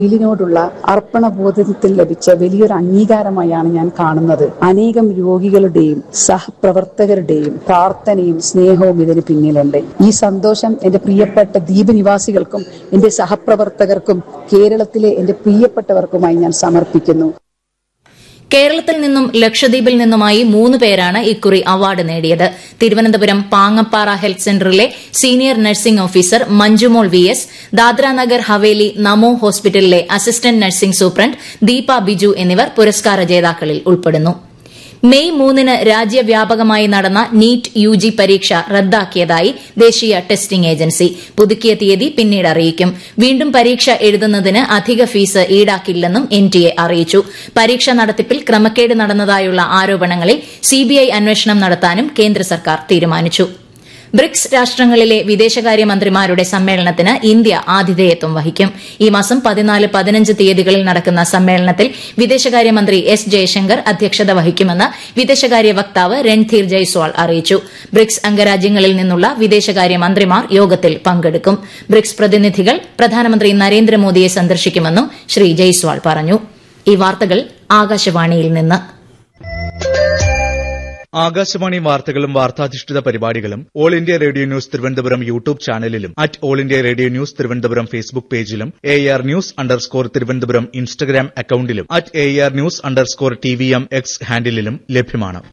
തൊഴിലിനോടുള്ള അർപ്പണബോധത്തിൽ ലഭിച്ച വലിയൊരു അംഗീകാരമായാണ് ഞാൻ കാണുന്നത് അനേകം രോഗികളുടെയും സഹപ്രവർത്തകരുടെയും പ്രാർത്ഥനയും സ്നേഹവും ഇതിന് പിന്നിലുണ്ട് ഈ സന്തോഷം എന്റെ പ്രിയപ്പെട്ട ദ്വീപ് നിവാസികൾക്കും എന്റെ സഹപ്രവർത്തകർക്കും കേരളത്തിലെ എന്റെ പ്രിയപ്പെട്ടവർക്കുമായി ഞാൻ സമർപ്പിക്കുന്നു കേരളത്തിൽ നിന്നും ലക്ഷദ്വീപിൽ നിന്നുമായി മൂന്ന് പേരാണ് ഇക്കുറി അവാർഡ് നേടിയത് തിരുവനന്തപുരം പാങ്ങപ്പാറ ഹെൽത്ത് സെന്ററിലെ senior nursing officer Manjumol V S Dadra Nagar Haveli നമോ ഹോസ്പിറ്റലിലെ assistant nursing superintendent Deepa Biju എന്നിവർ പുരസ്കാര ജേതാക്കളിൽ ഉൾപ്പെടുന്നു മെയ് മൂന്നിന് രാജ്യവ്യാപകമായി നടന്ന നീറ്റ് യു ജി പരീക്ഷ റദ്ദാക്കിയതായി ദേശീയ ടെസ്റ്റിംഗ് ഏജൻസി പുതുക്കിയ തീയതി പിന്നീട് അറിയിക്കും വീണ്ടും പരീക്ഷ എഴുതുന്നതിന് അധിക ഫീസ് ഈടാക്കില്ലെന്നും എൻ ടി എ അറിയിച്ചു പരീക്ഷ നടത്തിപ്പിൽ ക്രമക്കേട് നടന്നതായുള്ള ആരോപണങ്ങളിൽ സിബിഐ അന്വേഷണം നടത്താനും കേന്ദ്ര സർക്കാർ തീരുമാനിച്ചു ബ്രിക്സ് രാഷ്ട്രങ്ങളിലെ വിദേശകാര്യമന്ത്രിമാരുടെ സമ്മേളനത്തിന് ഇന്ത്യ ആതിഥേയത്വം വഹിക്കും ഈ മാസം പതിനാല് പതിനഞ്ച് തീയതികളിൽ നടക്കുന്ന സമ്മേളനത്തിൽ വിദേശകാര്യമന്ത്രി എസ് ജയശങ്കർ അധ്യക്ഷത വഹിക്കുമെന്ന് വിദേശകാര്യ വക്താവ് രൺധീർ ജയ്സ്വാൾ അറിയിച്ചു ബ്രിക്സ് അംഗരാജ്യങ്ങളിൽ നിന്നുള്ള വിദേശകാര്യമന്ത്രിമാർ യോഗത്തിൽ പങ്കെടുക്കും ബ്രിക്സ് പ്രതിനിധികൾ പ്രധാനമന്ത്രി നരേന്ദ്രമോദിയെ സന്ദർശിക്കുമെന്നും ശ്രീ ജയ്സ്വാൾ പറഞ്ഞു ഈ വാർത്തകൾ ആകാശവാണിയിൽ നിന്ന് ആകാശവാണി വാർത്തകളും വാർത്താധിഷ്ഠിത പരിപാടികളും all India radio news Thiruvananthapuram YouTube ചാനലിലും at all India radio news Thiruvananthapuram Facebook പേജിലും A R news underscore Thiruvananthapuram Instagram അക്കൌണ്ടിലും at A R news underscore T V M X ഹാൻഡിലും ലഭ്യമാണ്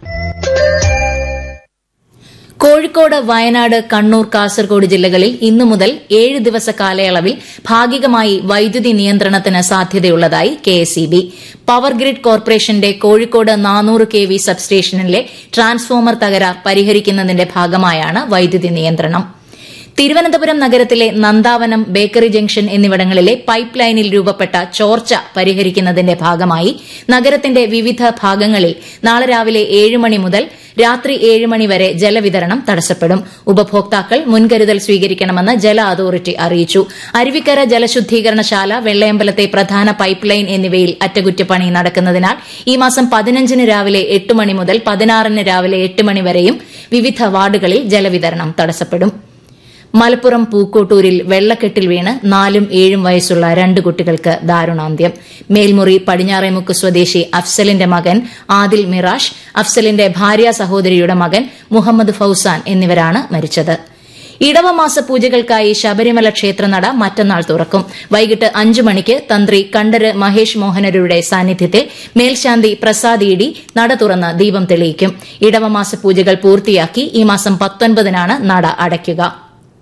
കോഴിക്കോട് വയനാട് കണ്ണൂർ കാസർഗോഡ് ജില്ലകളിൽ ഇന്നു മുതൽ ഏഴ് ദിവസ കാലയളവിൽ ഭാഗികമായി വൈദ്യുതി നിയന്ത്രണത്തിന് സാധ്യതയുള്ളതായി കെഎസ്ഇബി പവർ ഗ്രിഡ് കോർപ്പറേഷന്റെ കോഴിക്കോട് നാനൂറ് കെ വി സബ്സ്റ്റേഷനിലെ ട്രാൻസ്ഫോമർ തകരാർ പരിഹരിക്കുന്നതിന്റെ ഭാഗമായാണ് വൈദ്യുതി നിയന്ത്രണം തിരുവനന്തപുരം നഗരത്തിലെ നന്ദാവനം ബേക്കറി ജംഗ്ഷൻ എന്നിവിടങ്ങളിലെ പൈപ്പ് ലൈനിൽ രൂപപ്പെട്ട ചോർച്ച പരിഹരിക്കുന്നതിന്റെ ഭാഗമായി നഗരത്തിന്റെ വിവിധ ഭാഗങ്ങളിൽ നാളെ രാവിലെ ഏഴ് മണി മുതൽ രാത്രി ഏഴ് മണി വരെ ജലവിതരണം തടസ്സപ്പെടും ഉപഭോക്താക്കൾ മുൻകരുതൽ സ്വീകരിക്കണമെന്ന് ജല അതോറിറ്റി അറിയിച്ചു അരുവിക്കര ജലശുദ്ധീകരണശാല വെള്ളയമ്പലത്തെ പ്രധാന പൈപ്പ് ലൈൻ എന്നിവയിൽ അറ്റകുറ്റപ്പണി നടക്കുന്നതിനാൽ ഈ മാസം പതിനഞ്ചിന് രാവിലെ എട്ട് മണി മുതൽ പതിനാറിന് രാവിലെ എട്ട് മണി വരെയും വിവിധ വാർഡുകളിൽ ജലവിതരണം തടസ്സപ്പെടും മലപ്പുറം പൂക്കോട്ടൂരിൽ വെള്ളക്കെട്ടിൽ വീണ് നാലും ഏഴും വയസ്സുള്ള രണ്ട് കുട്ടികൾക്ക് ദാരുണാന്ത്യം മേൽമുറി പടിഞ്ഞാറേമുക്ക് സ്വദേശി അഫ്സലിന്റെ മകൻ ആദിൽ മിറാഷ് അഫ്സലിന്റെ ഭാര്യ സഹോദരിയുടെ മകൻ മുഹമ്മദ് ഫൌസാൻ എന്നിവരാണ് മരിച്ചത് ഇടവമാസ പൂജകൾക്കായി ശബരിമല ക്ഷേത്രനട മറ്റന്നാൾ തുറക്കും വൈകിട്ട് അഞ്ചു മണിക്ക് തന്ത്രി കണ്ഠര് മഹേഷ് മോഹനരുടെ സാന്നിധ്യത്തിൽ മേൽശാന്തി പ്രസാദ് ഇടി നട തുറന്ന് ദീപം തെളിയിക്കും ഇടവമാസ പൂജകൾ പൂർത്തിയാക്കി ഈ മാസം പത്തൊൻപതിനാണ് നട അടയ്ക്കുക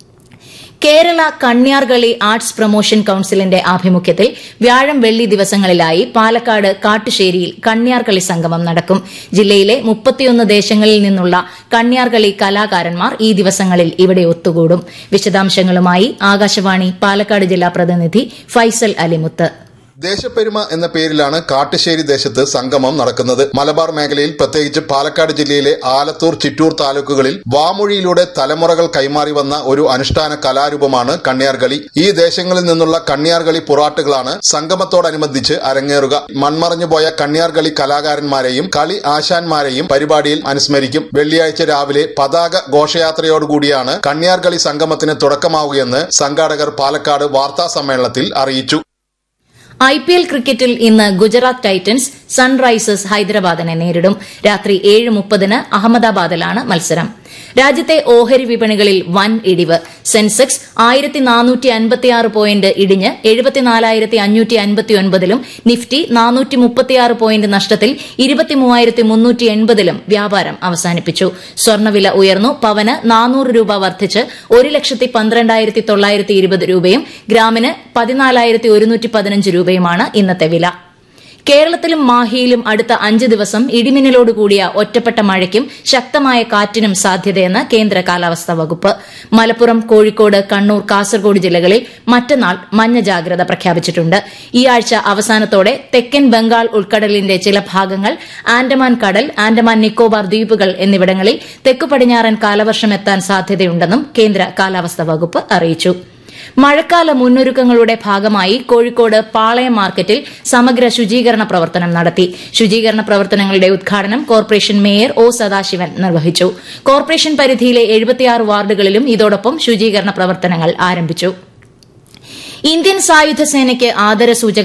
കേരള കണ്യാർകളി ആർട്സ് പ്രൊമോഷൻ കൌൺസിലിന്റെ ആഭിമുഖ്യത്തിൽ വ്യാഴം വെള്ളി ദിവസങ്ങളിലായി പാലക്കാട് കാട്ടുശ്ശേരിയിൽ കണ്യാർകളി സംഗമം നടക്കും ജില്ലയിലെ മുപ്പത്തിയൊന്ന് ദേശങ്ങളിൽ നിന്നുള്ള കണ്യാർകളി കലാകാരന്മാർ ഈ ദിവസങ്ങളിൽ ഇവിടെ ഒത്തുകൂടും വിശദാംശങ്ങളുമായി ആകാശവാണി പാലക്കാട് ജില്ലാ പ്രതിനിധി ഫൈസൽ അലിമുത്ത് ദേശപ്പെരുമ എന്ന പേരിലാണ് കാട്ടുശ്ശേരി ദേശത്ത് സംഗമം നടക്കുന്നത് മലബാർ മേഖലയിൽ പ്രത്യേകിച്ച് പാലക്കാട് ജില്ലയിലെ ആലത്തൂർ ചിറ്റൂർ താലൂക്കുകളിൽ വാമൊഴിയിലൂടെ തലമുറകൾ കൈമാറി വന്ന ഒരു അനുഷ്ഠാന കലാരൂപമാണ് കണ്യാർകളി ഈ ദേശങ്ങളിൽ നിന്നുള്ള കണ്യാർകളി പുറാട്ടുകളാണ് സംഗമത്തോടനുബന്ധിച്ച് അരങ്ങേറുക മൺമറഞ്ഞുപോയ കണ്യാർകളി കലാകാരന്മാരെയും കളി ആശാന്മാരെയും പരിപാടിയിൽ അനുസ്മരിക്കും വെള്ളിയാഴ്ച രാവിലെ പതാക ഘോഷയാത്രയോടുകൂടിയാണ് കണ്യാർകളി സംഗമത്തിന് തുടക്കമാവുകയെന്ന് സംഘാടകർ പാലക്കാട് വാർത്താ സമ്മേളനത്തിൽ അറിയിച്ചു ഐ പി എൽ ക്രിക്കറ്റിൽ ഇന്ന് ഗുജറാത്ത് ടൈറ്റൻസ് സൺറൈസേഴ്സ് ഹൈദരാബാദിനെ നേരിടും രാത്രി ഏഴ് മുപ്പതിന് അഹമ്മദാബാദിലാണ് മത്സരം രാജ്യത്തെ ഓഹരി വിപണികളിൽ വൻ ഇടിവ് സെൻസെക്സ് ആയിരത്തി നാനൂറ്റി അൻപത്തിയാറ് പോയിന്റ് ഇടിഞ്ഞ് എഴുപത്തിനാലായിരത്തി അഞ്ഞൂറ്റി അൻപത്തിയൊൻപതിലും നിഫ്റ്റി നാനൂറ്റി മുപ്പത്തിയാറ് പോയിന്റ് നഷ്ടത്തിൽ ഇരുപത്തിമൂവായിരത്തി മുന്നൂറ്റി എൺപതിലും വ്യാപാരം അവസാനിപ്പിച്ചു സ്വർണ്ണവില ഉയർന്നു പവന് നാനൂറ് രൂപ വർദ്ധിച്ച് ഒരു ലക്ഷത്തി പന്ത്രണ്ടായിരത്തി തൊള്ളായിരത്തി ഇരുപത് രൂപയും ഗ്രാമിന് പതിനാലായിരത്തി ഒരുന്നൂറ്റി പതിനഞ്ച് രൂപയുമാണ് ഇന്നത്തെ വില കേരളത്തിലും മാഹിയിലും അടുത്ത അഞ്ച് ദിവസം ഇടിമിന്നലോടുകൂടിയ ഒറ്റപ്പെട്ട മഴയ്ക്കും ശക്തമായ കാറ്റിനും സാധ്യതയെന്ന് കേന്ദ്ര കാലാവസ്ഥാ വകുപ്പ് മലപ്പുറം കോഴിക്കോട് കണ്ണൂർ കാസർഗോഡ് ജില്ലകളിൽ മറ്റന്നാൾ മഞ്ഞ ജാഗ്രത പ്രഖ്യാപിച്ചിട്ടുണ്ട് ഈ ആഴ്ച അവസാനത്തോടെ തെക്കൻ ബംഗാൾ ഉൾക്കടലിന്റെ ചില ഭാഗങ്ങൾ ആൻഡമാൻ കടൽ ആൻഡമാൻ നിക്കോബാർ ദ്വീപുകൾ എന്നിവിടങ്ങളിൽ തെക്കു പടിഞ്ഞാറൻ കാലവർഷം എത്താൻ സാധ്യതയുണ്ടെന്നും കേന്ദ്ര കാലാവസ്ഥാ വകുപ്പ് അറിയിച്ചു മഴക്കാല മുന്നൊരുക്കങ്ങളുടെ ഭാഗമായി കോഴിക്കോട് പാളയം മാർക്കറ്റിൽ സമഗ്ര ശുചീകരണ പ്രവർത്തനം നടത്തി ശുചീകരണ പ്രവർത്തനങ്ങളുടെ ഉദ്ഘാടനം കോർപ്പറേഷൻ മേയർ ഒ സദാശിവൻ നിർവഹിച്ചു കോർപ്പറേഷൻ പരിധിയിലെ എഴുപത്തിയാറ് വാർഡുകളിലും ഇതോടൊപ്പം ശുചീകരണ പ്രവർത്തനങ്ങൾ ആരംഭിച്ചു ഇന്ത്യൻ സായുധ സേനയ്ക്ക് ആദരസൂചക